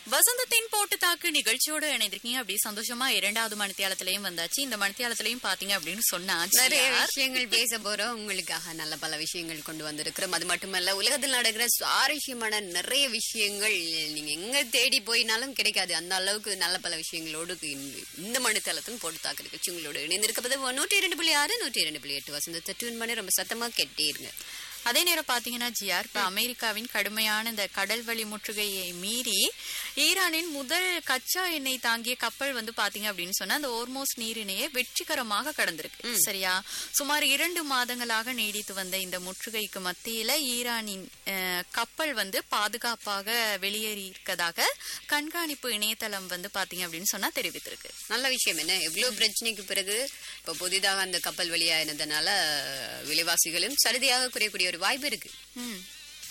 வசந்தத்தின் போட்டு தாக்கு நிகழ்ச்சியோட இணைந்திருக்கீங்க அப்படி சந்தோஷமா இரண்டாவது மணித்தியாலத்திலையும் வந்தாச்சு இந்த மணித்தியாலத்திலையும் பாத்தீங்க அப்படின்னு சொன்னா நிறைய ஜிஆர். விஷயங்கள் பேச போறோம் உங்களுக்காக நல்ல பல விஷயங்கள் கொண்டு வந்திருக்கிறோம் அது மட்டுமல்ல உலகத்தில் நடக்கிற சுவாரஸ்யமான நிறைய விஷயங்கள் நீங்க எங்க தேடி போயினாலும் கிடைக்காது அந்த அளவுக்கு நல்ல பல விஷயங்களோடு இந்த- இந்த மணித்தளத்தும் போட்டு தாக்கு நிகழ்ச்சி உங்களோட இணைந்திருப்பது நூற்றி இரண்டு புள்ளி ஆறு நூற்றி இரண்டு புள்ளி எட்டு வசந்தத்தை டியூன் பண்ணி ரொம்ப சத்தமா கேட்டே இருங்க அதே நேரம் பாத்தீங்கன்னா ஜிஆர் இப்ப அமெரிக்காவின் கடுமையான இந்த கடல் வழி முற்றுகையை மீறி ஈரானின் முதல் கச்சா எண்ணெய் தாங்கிய கப்பல் வந்து பாத்தீங்க அப்படின்னு சொன்னா அந்த ஓர்மோஸ் நீரிணையை வெற்றிகரமாக கடந்திருக்கு சரியா சுமார் இரண்டு மாதங்களாக நீடித்து வந்த இந்த முற்றுகைக்கு மத்தியில ஈரானின் அஹ், கப்பல் வந்து பாதுகாப்பாக வெளியேறி இருக்கதாக கண்காணிப்பு இணையதளம் வந்து பாத்தீங்க அப்படின்னு சொன்னா தெரிவித்திருக்கு நல்ல விஷயம் என்ன எவ்வளவு பிரச்சனைக்கு பிறகு இப்ப புதிதாக அந்த கப்பல் வெளியானதுனால விலைவாசிகளும் சரிதியாக குறையக்கூடிய ஒரு வாய்ப்பு இருக்கு ம்.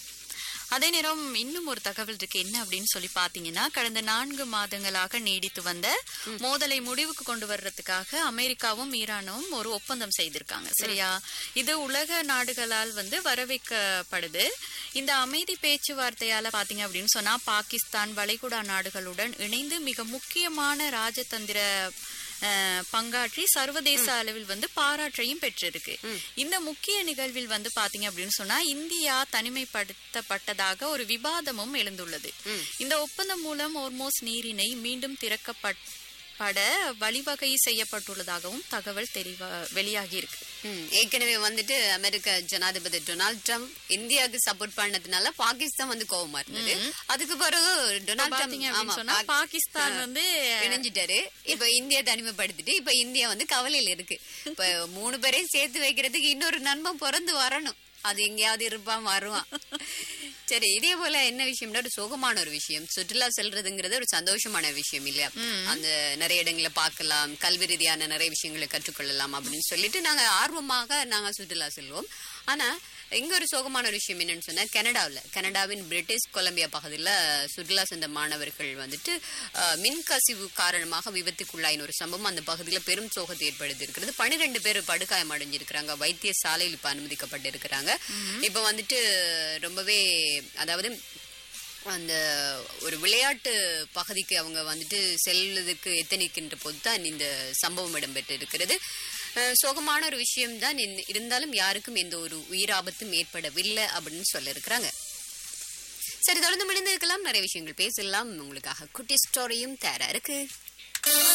அதே நேரம் இன்னும் ஒரு தகவல் இருக்கு என்ன அப்படின்னு சொல்லி பாத்தீங்கன்னா கடந்த நான்கு மாதங்களாக நீடித்து வந்த மோதலை முடிவுக்கு கொண்டு வர்றதுக்காக அமெரிக்காவும் ஈரானும் ஒரு ஒப்பந்தம் செய்திருக்காங்க சரியா இது உலக நாடுகளால் வந்து வரவேற்கப்படுது இந்த அமைதி பேச்சுவார்த்தையால பாத்தீங்க அப்படின்னு சொன்னா பாகிஸ்தான் வளைகுடா நாடுகளுடன் இணைந்து மிக முக்கியமான ராஜதந்திர அஹ், பங்காற்றி சர்வதேச அளவில் வந்து பாராட்டையும் பெற்றிருக்கு இந்த முக்கிய நிகழ்வில் வந்து பாத்தீங்க அப்படின்னு சொன்னா இந்தியா தனிமைப்படுத்தப்பட்டதாக ஒரு விவாதமும் எழுந்துள்ளது இந்த ஒப்பந்தம் மூலம் ஓர்மோஸ் நீரிணை மீண்டும் திறக்கப்பட்ட வழிவகை செய்யப்பட்டுள்ளதாகவும் தகவல் தெரிவா வெளியாகி இருக்கு ம், ஏற்கனவே வந்துட்டு அமெரிக்க ஜனாதிபதி டொனால்ட் ட்ரம்ப் இந்தியாவுக்கு சப்போர்ட் பண்ணதுனால பாகிஸ்தான் வந்து கோவமா இருந்தது அதுக்கு பிறகு டொனால்ட் பாத்தீங்க ட்ரம்ப் அப்படின்னு ஆமா, சொன்னா பாக்- பாகிஸ்தான் வந்து இணைஞ்சிட்டாரு இப்ப இந்தியா தனிமைப்படுத்திட்டு இப்ப இந்தியா வந்து கவலையில இருக்கு இப்ப மூணு பேரையும் சேர்த்து வைக்கிறதுக்கு இன்னொரு நண்பன் பிறந்து வரணும் அது எங்கேயாவது இருப்பான் வருவான் சரி இதே போல என்ன விஷயம்னா ஒரு சோகமான ஒரு விஷயம் சுற்றுலா செல்றதுங்கிறது ஒரு சந்தோஷமான விஷயம் இல்லையா அந்த நிறைய இடங்களை பார்க்கலாம் கல்வி ரீதியான நிறைய விஷயங்களை கற்றுக்கொள்ளலாம் அப்படின்னு சொல்லிட்டு நாங்க ஆர்வமாக நாங்க சுற்றுலா செல்வோம் ஆனா இங்க ஒரு சோகமான ஒரு விஷயம் என்னன்னு சொன்னா கனடாவில் கனடாவின் பிரிட்டிஷ் கொலம்பியா பகுதியில் சுற்றுலா சென்ற மாணவர்கள் வந்துட்டு அஹ், மின் கசிவு காரணமாக விபத்துக்குள்ளாயின ஒரு சம்பவம் அந்த பகுதியில் பெரும் சோகத்தை ஏற்படுத்தி இருக்கிறது பன்னிரெண்டு பேர் படுகாயம் அடைஞ்சிருக்கிறாங்க வைத்தியசாலையில் இப்ப அனுமதிக்கப்பட்டிருக்கிறாங்க இப்ப வந்துட்டு ரொம்பவே அதாவது அந்த ஒரு விளையாட்டு பகுதிக்கு அவங்க வந்துட்டு செல்வதற்கு எத்தனிக்கின்ற போது தான் இந்த சம்பவம் இடம்பெற்று இருக்கிறது அஹ் சோகமான ஒரு விஷயம்தான் இன்- இருந்தாலும் யாருக்கும் எந்த ஒரு உயிராபத்தும் ஏற்படவில்லை அப்படின்னு சொல்லியிருக்கிறாங்க சரி தொடர்ந்து முடிந்திருக்கலாம் நிறைய விஷயங்கள் பேசலாம் உங்களுக்காக குட்டி ஸ்டோரியும் தயாரா இருக்கு